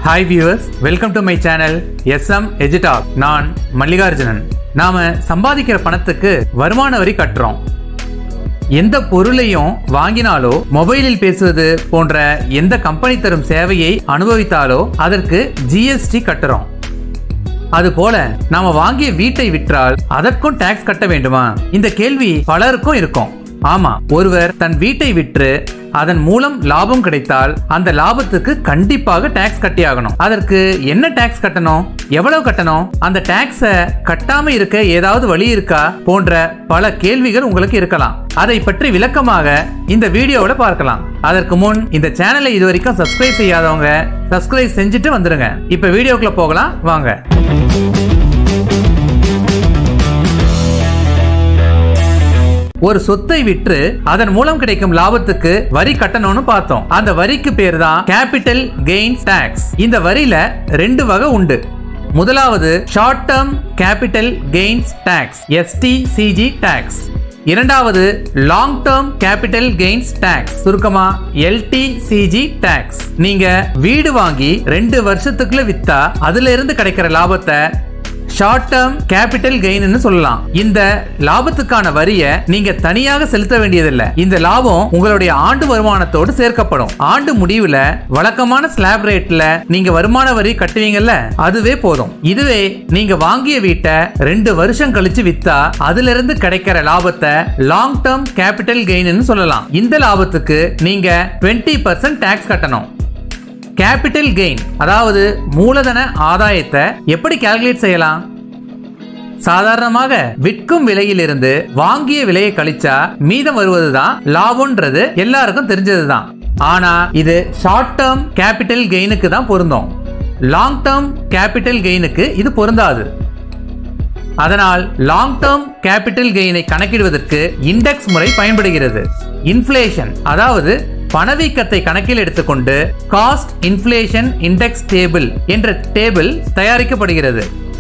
hi viewers welcome to my channel S M எஜிடாக் நான் மல்லிகார்ஜுனன் நாம சம்பாதிக்கிற பணத்துக்கு வருமான வரி கட்டுறோம் எந்த பொருளையும் வாங்கினாலோ மொபைலில் பேசுவது போன்ற எந்த கம்பெனி தரும் சேவையை அனுபவித்தாலோ அதற்கு ஜிஎஸ்டி கட்டுறோம் அதுபோல நாம வாங்கிய வீட்டை விற்றால் அதற்கும் டாக்ஸ் கட்ட வேண்டுமா இந்த கேள்வி பலருக்கும் இருக்கும் ஆமா ஒருவர் தன் வீட்டை விற்று அதன் மூலம் லாபம் கிடைத்தால் அந்த லாபத்துக்கு கண்டிப்பாக டாக்ஸ் கட்டியாகணும் அதற்கு என்ன டாக்ஸ் கட்டணும் எவ்வளவு கட்டணும் அந்த டாக்ஸ கட்டாம இருக்க ஏதாவது வழி இருக்கா போன்ற பல கேள்விகள் உங்களுக்கு இருக்கலாம் அதை பற்றி விளக்கமாக இந்த வீடியோவில் பார்க்கலாம் அதற்கு முன் இந்த சேனலை இது வரைக்கும் சப்ஸ்கிரைப் செய்யாதவங்க சப்ஸ்கிரைப் செஞ்சுட்டு வந்துருங்க இப்ப வீடியோக்குள்ள போகலாம் வாங்க ஒரு சொத்தை விற்று அதன் மூலம் கிடைக்கும் லாபத்துக்கு வரி கட்டணும்னு பார்த்தோம் அந்த வரிக்கு பேர் தான் கேபிட்டல் கெயின்ஸ் டாக்ஸ் இந்த வரியில ரெண்டு வகை உண்டு முதலாவது short term capital gains tax STCG tax இரண்டாவது long term capital gains tax சுருக்கமா எல்டிசிஜி டாக்ஸ் நீங்க வீடு வாங்கி ரெண்டு வருஷத்துக்குள்ள வித்தா அதுல இருந்து கிடைக்கிற லாபத்தை ஷார்ட் டேர்ம் கேபிட்டல் கெயின் சொல்லலாம் இந்த லாபத்துக்கான வரியை நீங்க தனியாக செலுத்த வேண்டியதில்லை இந்த லாபம் உங்களுடைய ஆண்டு வருமானத்தோடு சேர்க்கப்படும் ஆண்டு முடிவுல வழக்கமான ஸ்லாப் ரேட்ல நீங்க வருமான வரி கட்டுவீங்கல்ல அதுவே போதும் இதுவே நீங்க வாங்கிய வீட்டை ரெண்டு வருஷம் கழிச்சு வித்தா அதுல இருந்து கிடைக்கிற லாபத்தை லாங் டேர்ம் கேபிட்டல் கெயின் சொல்லலாம் இந்த லாபத்துக்கு நீங்க டுவெண்ட்டி பர்சன்ட் டாக்ஸ் கட்டணும் கேபிட்டல் கெயின் அதாவது மூலதன ஆதாயத்தை எப்படி கால்குலேட் செய்யலாம் சாதாரணமாக விற்கும் விலையிலிருந்து வாங்கிய விலையை கழிச்சா மீதம் வருவதுதான் லாபம்ன்றது எல்லாருக்கும் தெரிஞ்சதுதான் ஆனா இது ஷார்ட் டேர்ம் கேபிட்டல் கெயினுக்கு தான் பொருந்தும் லாங் டேர்ம் கேபிட்டல் கெயினுக்கு இது பொருந்தாது அதனால் லாங் டேர்ம் கேபிட்டல் கெயினை கணக்கிடுவதற்கு இண்டெக்ஸ் முறை பயன்படுகிறது இன்ஃபிளேஷன் அதாவது பணவீக்கத்தை கணக்கில் எடுத்துக்கொண்டு காஸ்ட் இன்ஃபிளேஷன் இண்டெக்ஸ் டேபிள் என்ற டேபிள் தயாரிக்கப்படுகிறது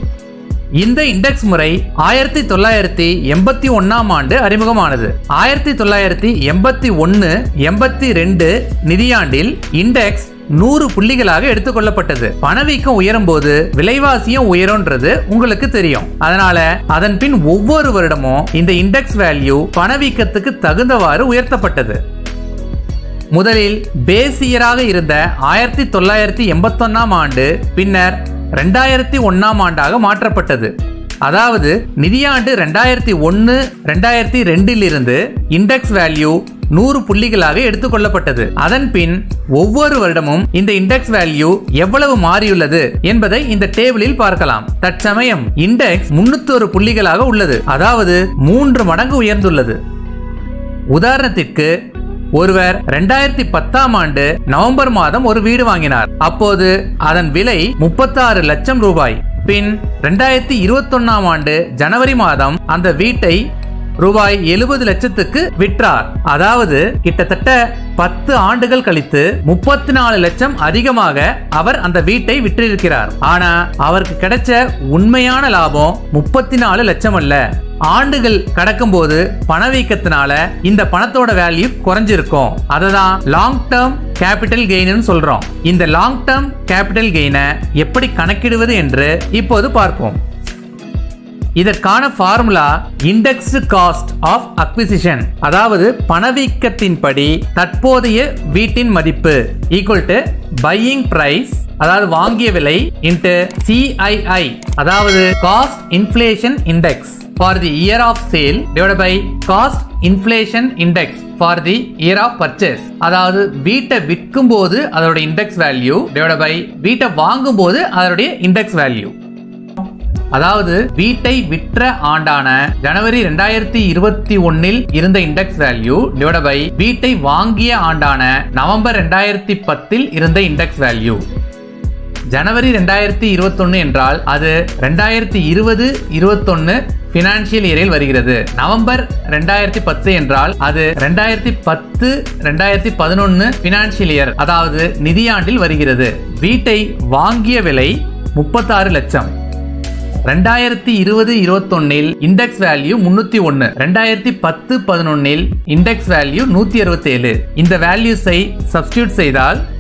இந்த இண்டெக்ஸ் முறை ஆயிரத்தி தொள்ளாயிரத்தி எண்பத்தி ஒன்னாம் ஆண்டு அறிமுகமானது ஆயிரத்தி தொள்ளாயிரத்தி எண்பத்தி ஒன்னு எண்பத்தி ரெண்டு நிதியாண்டில் இண்டெக்ஸ் நூறு புள்ளிகளாக எடுத்துக்கொள்ளப்பட்டது பணவீக்கம் உயரும் போது விலைவாசியும் உயரும்ன்றது உங்களுக்கு தெரியும் அதனால அதன் பின் ஒவ்வொரு வருடமும் இந்த இண்டெக்ஸ் வேல்யூ பணவீக்கத்துக்கு தகுந்தவாறு உயர்த்தப்பட்டது முதலில் பேஸ் இயராக இருந்த ஆயிரத்தி தொள்ளாயிரத்தி எண்பத்தொன்னாம் ஆண்டு பின்னர் ரெண்டாயிரத்தி ஒன்னாம் ஆண்டாக மாற்றப்பட்டது அதாவது நிதியாண்டு ரெண்டாயிரத்தி ஒன்னு ரெண்டாயிரத்தி ரெண்டில் இருந்து இண்டெக்ஸ் வேல்யூ நூறு புள்ளிகளாக எடுத்துக்கொள்ளப்பட்டது அதன் பின் ஒவ்வொரு வருடமும் இந்த இண்டெக்ஸ் வேல்யூ எவ்வளவு மாறியுள்ளது என்பதை இந்த டேபிளில் பார்க்கலாம் தற்சமயம் இண்டெக்ஸ் முன்னூத்தொரு புள்ளிகளாக உள்ளது அதாவது மூன்று மடங்கு உயர்ந்துள்ளது உதாரணத்திற்கு ஒருவர் ரெண்டாயிரத்தி பத்தாம் ஆண்டு நவம்பர் மாதம் ஒரு வீடு வாங்கினார் அப்போது அதன் விலை முப்பத்தாறு லட்சம் ரூபாய் பின் ரெண்டாயிரத்தி இருபத்தொன்னாம் ஆண்டு ஜனவரி மாதம் அந்த வீட்டை ரூபாய் எழுபது லட்சத்துக்கு விற்றார் அதாவது கிட்டத்தட்ட பத்து ஆண்டுகள் கழித்து முப்பத்தி நாலு லட்சம் அதிகமாக அவர் அந்த வீட்டை விற்றிருக்கிறார் ஆனா அவருக்கு கிடைச்ச உண்மையான லாபம் முப்பத்தி நாலு லட்சம் அல்ல ஆண்டுகள் கடக்கும் போது பணவீக்கத்தினால இந்த பணத்தோட வேல்யூ குறைஞ்சிருக்கும் அததான் லாங் டேர்ம் கேபிட்டல் கெயின் சொல்றோம் இந்த லாங் டேர்ம் கேபிட்டல் கெயினை எப்படி கணக்கிடுவது என்று இப்போது பார்ப்போம் இதற்கான formula indexed cost of acquisition அதாவது பணவீக்கத்தின்படி தற்போதைய வீட்டின் மதிப்பு ஈக்குவல் டு பையிங் பிரைஸ் அதாவது வாங்கிய விலை இன்ட்டு சிஐஐ அதாவது cost inflation index for the year of sale divide by cost inflation index for the year of purchase அதாவது வீட்டை விற்கும் போது அதோட இண்டெக்ஸ் வேல்யூ டிவைட் பை வீட்டை வாங்கும் போது அதோடைய இண்டெக்ஸ் வேல்யூ அதாவது வீட்டை விற்ற ஆண்டான ஜனவரி ரெண்டாயிரத்தி இருபத்தி ஒன்னில் இருந்த இண்டெக்ஸ் வேல்யூ டிவைட் பை வீட்டை வாங்கிய ஆண்டான நவம்பர் ரெண்டாயிரத்தி பத்தில் இருந்த இண்டெக்ஸ் வேல்யூ ஜனவரி ரெண்டாயிரத்தி இருபத்தொன்னு என்றால் அது ரெண்டாயிரத்தி இருபது இருபத்தொன்னு பினான்சியல் இயரில் வருகிறது நவம்பர் ரெண்டாயிரத்தி பத்து என்றால் அது ரெண்டாயிரத்தி பத்து ரெண்டாயிரத்தி பதினொன்னு பினான்சியல் இயர் அதாவது நிதியாண்டில் வருகிறது வீட்டை வாங்கிய விலை முப்பத்தாறு லட்சம் ரெண்டாயிரத்தி இருபது இருபத்தொன்னில் இண்டெக்ஸ் வேல்யூ முன்னூத்தி ஒன்னு ரெண்டாயிரத்தி பத்து பதினொன்னில் இண்டெக்ஸ் வேல்யூ நூத்தி அறுபத்தி ஏழு இந்த வேல்யூஸை சப்ஸ்டியூட் செய்தால்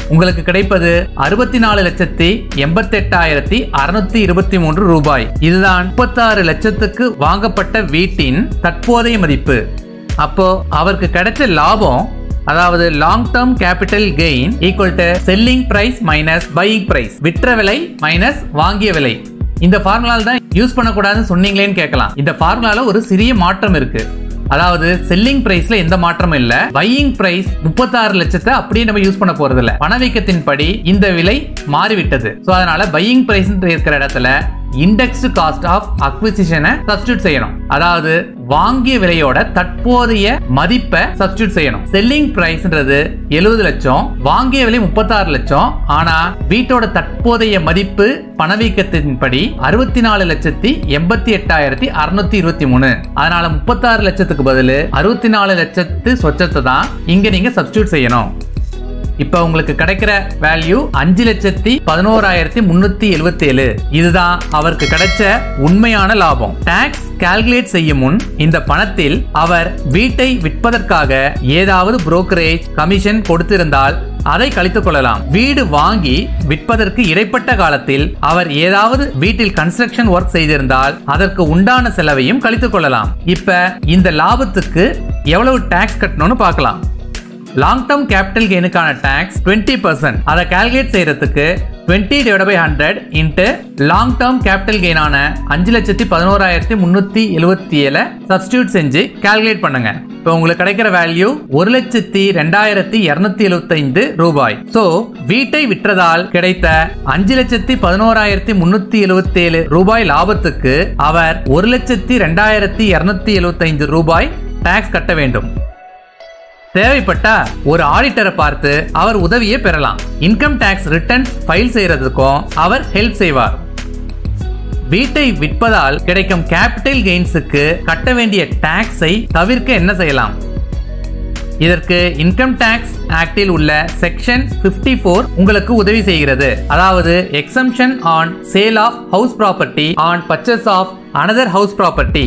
உங்களுக்கு கிடைப்பது அறுபத்தி நாலு லட்சத்தி எண்பத்தெட்டாயிரத்தி அறுநூத்தி இருபத்தி மூன்று ரூபாய் இதுதான் முப்பத்தாறு லட்சத்துக்கு வாங்கப்பட்ட வீட்டின் தற்போதைய மதிப்பு அப்போ அவருக்கு கிடைச்ச லாபம் அதாவது long term capital gain equal to selling price minus buying price விற்ற விலை மைனஸ் வாங்கிய விலை இந்த ஃபார்முலால தான் யூஸ் பண்ணக்கூடாதுன்னு சொன்னீங்களேன்னு கேட்கலாம் இந்த ஃபார்முலால ஒரு சிறிய மாற்றம் இருக்கு அதாவது செல்லிங் பிரைஸ்ல எந்த மாற்றமும் இல்ல பையிங் பிரைஸ் முப்பத்தாறு லட்சத்தை அப்படியே நம்ம யூஸ் பண்ண போறது இல்ல பணவீக்கத்தின் படி இந்த விலை மாறிவிட்டது சோ அதனால பையிங் பிரைஸ் இருக்கிற இடத்துல இண்டெக்ஸ்டு காஸ்ட் ஆஃப் அக்விசிஷனை சப்ஸ்டியூட் செய்யணும் அதாவது வாங்கிய விலையோட தற்போதைய மதிப்பை சப்ஸ்டியூட் செய்யணும் செல்லிங் பிரைஸ்ன்றது எழுபது லட்சம் வாங்கிய விலை முப்பத்தாறு லட்சம் ஆனா வீட்டோட தற்போதைய மதிப்பு பணவீக்கத்தின்படி அறுபத்தி நாலு லட்சத்தி எண்பத்தி எட்டாயிரத்தி அறுநூத்தி இருபத்தி மூணு அதனால முப்பத்தாறு லட்சத்துக்கு பதில் அறுபத்தி நாலு லட்சத்து சொச்சத்தை தான் இங்க நீங்க சப்ஸ்டியூட் செய்யணும் இப்ப உங்களுக்கு கிடைக்கிற வேல்யூ அஞ்சு லட்சத்தி பதினோராயிரத்தி முன்னூத்தி எழுபத்தி ஏழு இதுதான் அவருக்கு கிடைச்ச உண்மையான லாபம் டாக்ஸ் கால்குலேட் செய்யும் முன் இந்த பணத்தில் அவர் வீட்டை விற்பதற்காக ஏதாவது புரோக்கரேஜ் கமிஷன் கொடுத்திருந்தால் அதை கழித்துக் கொள்ளலாம் வீடு வாங்கி விற்பதற்கு இடைப்பட்ட காலத்தில் அவர் ஏதாவது வீட்டில் கன்ஸ்ட்ரக்ஷன் ஒர்க் செய்திருந்தால் அதற்கு உண்டான செலவையும் கழித்துக் கொள்ளலாம் இப்ப இந்த லாபத்துக்கு எவ்வளவு டாக்ஸ் கட்டணும்னு பார்க்கலாம் லாங் டேர்ம் கேபிட்டல் கெயினுக்கான டாக்ஸ் டுவெண்ட்டி பர்சன்ட் அதை கால்குலேட் செய்யறதுக்கு twenty divide by hundred into long term capital கெயினான அஞ்சு லட்சத்தி பதினோராயிரத்தி முன்னூத்தி எழுபத்தி ஏழை சப்ஸ்டியூட் செஞ்சு கால்குலேட் பண்ணுங்க இப்போ உங்களுக்கு கிடைக்கிற வேல்யூ ஒரு லட்சத்தி ரெண்டாயிரத்தி இருநூத்தி எழுபத்தைந்து ரூபாய் சோ வீட்டை விற்றதால் கிடைத்த அஞ்சு லட்சத்தி பதினோராயிரத்தி முன்னூத்தி எழுபத்தி ஏழு ரூபாய் லாபத்துக்கு அவர் ஒரு லட்சத்தி ரெண்டாயிரத்தி இருநூத்தி எழுபத்தைந்து ரூபாய் டாக்ஸ் கட்ட வேண்டும் தேவைப்பட்டா ஒரு ஆடிட்டரை பார்த்து அவர் உதவியை பெறலாம் இன்கம் டாக்ஸ் ரிட்டர்ன் ஃபைல் செய்யறதுக்கும் அவர் ஹெல்ப் செய்வார் வீட்டை விற்பதால் கிடைக்கும் கேபிட்டல் கெயின்ஸுக்கு கட்ட வேண்டிய டாக்ஸை தவிர்க்க என்ன செய்யலாம் இதற்கு இன்கம் டாக்ஸ் ஆக்டில் உள்ள செக்ஷன் 54 உங்களுக்கு உதவி செய்கிறது அதாவது exemption on sale of house property on purchase of another house property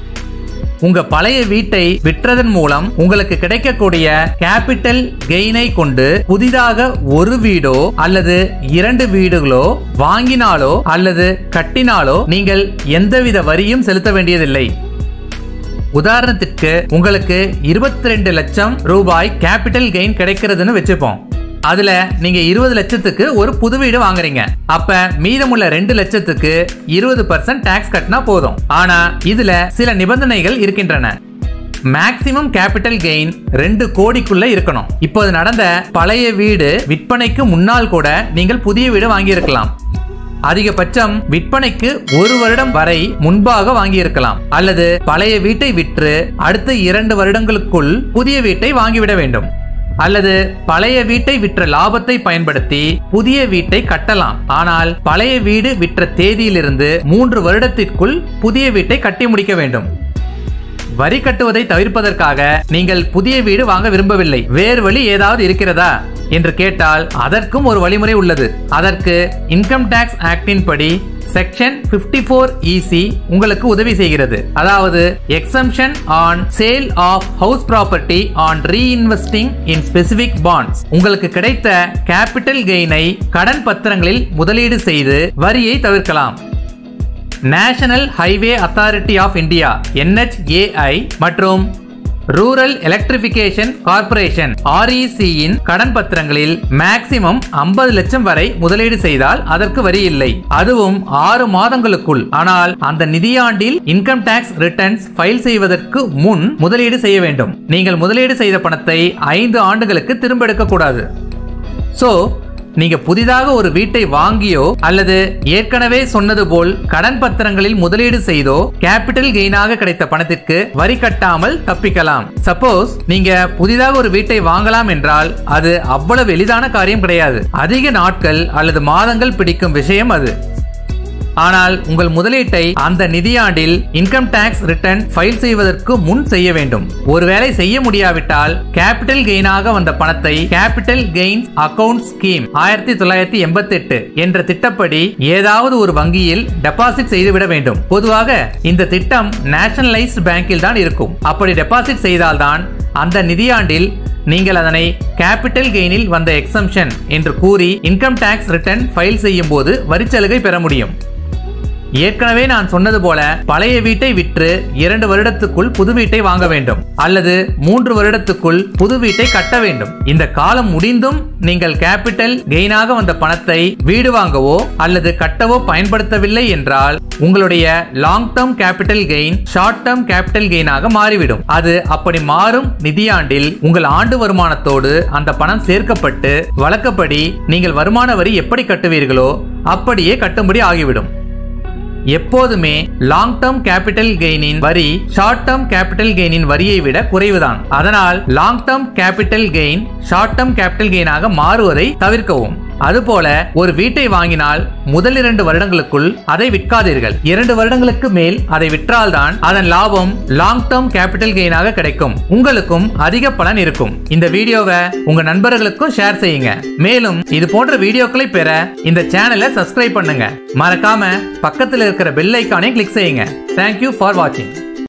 உங்க பழைய வீட்டை விற்றதன் மூலம் உங்களுக்கு கிடைக்கக்கூடிய கேபிட்டல் கெயினை கொண்டு புதிதாக ஒரு வீடோ அல்லது இரண்டு வீடுகளோ வாங்கினாலோ அல்லது கட்டினாலோ நீங்கள் எந்தவித வரியும் செலுத்த வேண்டியதில்லை உதாரணத்திற்கு உங்களுக்கு இருபத்தி ரெண்டு லட்சம் ரூபாய் கேபிட்டல் கெயின் கிடைக்கிறதுன்னு வச்சுப்போம் அதுல நீங்க இருபது லட்சத்துக்கு ஒரு புது வீடு வாங்குறீங்க அப்ப மீதமுள்ள ரெண்டு லட்சத்துக்கு இருபது பர்சன்ட் டாக்ஸ் கட்டினா போதும் ஆனா இதுல சில நிபந்தனைகள் இருக்கின்றன மேக்சிமம் கேபிட்டல் கெயின் ரெண்டு கோடிக்குள்ள இருக்கணும் இப்போது நடந்த பழைய வீடு விற்பனைக்கு முன்னால் கூட நீங்கள் புதிய வீடு வாங்கியிருக்கலாம் அதிகபட்சம் விற்பனைக்கு ஒரு வருடம் வரை முன்பாக வாங்கியிருக்கலாம் அல்லது பழைய வீட்டை விற்று அடுத்த இரண்டு வருடங்களுக்குள் புதிய வீட்டை வாங்கிவிட வேண்டும் அல்லது பழைய வீட்டை விற்ற லாபத்தை பயன்படுத்தி புதிய வீட்டை கட்டலாம் ஆனால் பழைய வீடு விற்ற தேதியிலிருந்து மூன்று வருடத்திற்குள் புதிய வீட்டை கட்டி முடிக்க வேண்டும் வரி கட்டுவதை தவிர்ப்பதற்காக நீங்கள் புதிய வீடு வாங்க விரும்பவில்லை வேறு வழி ஏதாவது இருக்கிறதா என்று கேட்டால் அதற்கும் ஒரு வழிமுறை உள்ளது அதற்கு இன்கம் டாக்ஸ் ஆக்டின் படி செக்ஷன் 54 இசி உங்களுக்கு உதவி செய்கிறது அதாவது exemption on sale of house property on reinvesting in specific bonds உங்களுக்கு கிடைத்த கேபிட்டல் கெயினை கடன் பத்திரங்களில் முதலீடு செய்து வரியை தவிர்க்கலாம் national highway authority of India NHAI மற்றும் ரூரல் எலக்ட்ரிபிகேஷன் கார்ப்பரேஷன் ஆர்இசியின் கடன் பத்திரங்களில் மேக்சிமம் 50 லட்சம் வரை முதலீடு செய்தால் அதற்கு வரி இல்லை அதுவும் ஆறு மாதங்களுக்குள் ஆனால் அந்த நிதியாண்டில் இன்கம் டாக்ஸ் ரிட்டர்ன்ஸ் ஃபைல் செய்வதற்கு முன் முதலீடு செய்ய வேண்டும் நீங்கள் முதலீடு செய்த பணத்தை ஐந்து ஆண்டுகளுக்கு திரும்ப எடுக்க கூடாது சோ நீங்க புதிதாக ஒரு வீட்டை வாங்கியோ அல்லது ஏற்கனவே சொன்னது போல் கடன் பத்திரங்களில் முதலீடு செய்தோ கேபிட்டல் கெயினாக கிடைத்த பணத்திற்கு வரி கட்டாமல் தப்பிக்கலாம் சப்போஸ் நீங்க புதிதாக ஒரு வீட்டை வாங்கலாம் என்றால் அது அவ்வளவு எளிதான காரியம் கிடையாது அதிக நாட்கள் அல்லது மாதங்கள் பிடிக்கும் விஷயம் அது ஆனால் உங்கள் முதலீட்டை அந்த நிதியாண்டில் இன்கம் டாக்ஸ் ரிட்டர்ன் ஃபைல் செய்வதற்கு முன் செய்ய வேண்டும் ஒருவேளை செய்ய முடியாவிட்டால் கேபிட்டல் கெயினாக வந்த பணத்தை கேபிட்டல் கெயின்ஸ் அக்கவுண்ட் ஸ்கீம் ஆயிரத்தி தொள்ளாயிரத்தி எண்பத்தி எட்டு என்ற திட்டப்படி ஏதாவது ஒரு வங்கியில் டெபாசிட் செய்துவிட வேண்டும் பொதுவாக இந்த திட்டம் நேஷனலைஸ்ட் பேங்கில் தான் இருக்கும் அப்படி டெபாசிட் செய்தால்தான் அந்த நிதியாண்டில் நீங்கள் அதனை கேபிட்டல் கெயினில் வந்த எக்ஸம்ஷன் என்று கூறி இன்கம் டேக்ஸ் ரிட்டர்ன் ஃபைல் செய்யும் போது வரிச்சலுகை பெற முடியும் ஏற்கனவே நான் சொன்னது போல பழைய வீட்டை விற்று இரண்டு வருடத்துக்குள் புது வீட்டை வாங்க வேண்டும் அல்லது மூன்று வருடத்துக்குள் புது வீட்டை கட்ட வேண்டும் இந்த காலம் முடிந்தும் நீங்கள் கேபிட்டல் கெயினாக வந்த பணத்தை வீடு வாங்கவோ அல்லது கட்டவோ பயன்படுத்தவில்லை என்றால் உங்களுடைய long term capital gain short term capital கெயினாக மாறிவிடும் அது அப்படி மாறும் நிதியாண்டில் உங்கள் ஆண்டு வருமானத்தோடு அந்த பணம் சேர்க்கப்பட்டு வழக்கப்படி நீங்கள் வருமான வரி எப்படி கட்டுவீர்களோ அப்படியே கட்டும்படி ஆகிவிடும் எப்போதுமே லாங் டேர்ம் கேபிட்டல் கெயினின் வரி ஷார்ட் டேர்ம் கேபிட்டல் கெயினின் வரியை விட குறைவுதான் அதனால் long term capital gain short term capital கெயினாக மாறுவதை தவிர்க்கவும் அதுபோல ஒரு வீட்டை வாங்கினால் முதல் இரண்டு வருடங்களுக்குள் அதை விற்காதீர்கள் இரண்டு வருடங்களுக்கு மேல் அதை விற்றால்தான் அதன் லாபம் லாங் டேர்ம் கேபிட்டல் கெயினாக கிடைக்கும் உங்களுக்கும் அதிக பலன் இருக்கும் இந்த வீடியோவை உங்க நண்பர்களுக்கும் ஷேர் செய்யுங்க மேலும் இது போன்ற வீடியோக்களை பெற இந்த சேனலை சப்ஸ்கிரைப் பண்ணுங்க மறக்காம பக்கத்தில் இருக்கிற பெல் ஐக்கானை கிளிக் செய்யுங்க தேங்க்யூ ஃபார் வாட்சிங்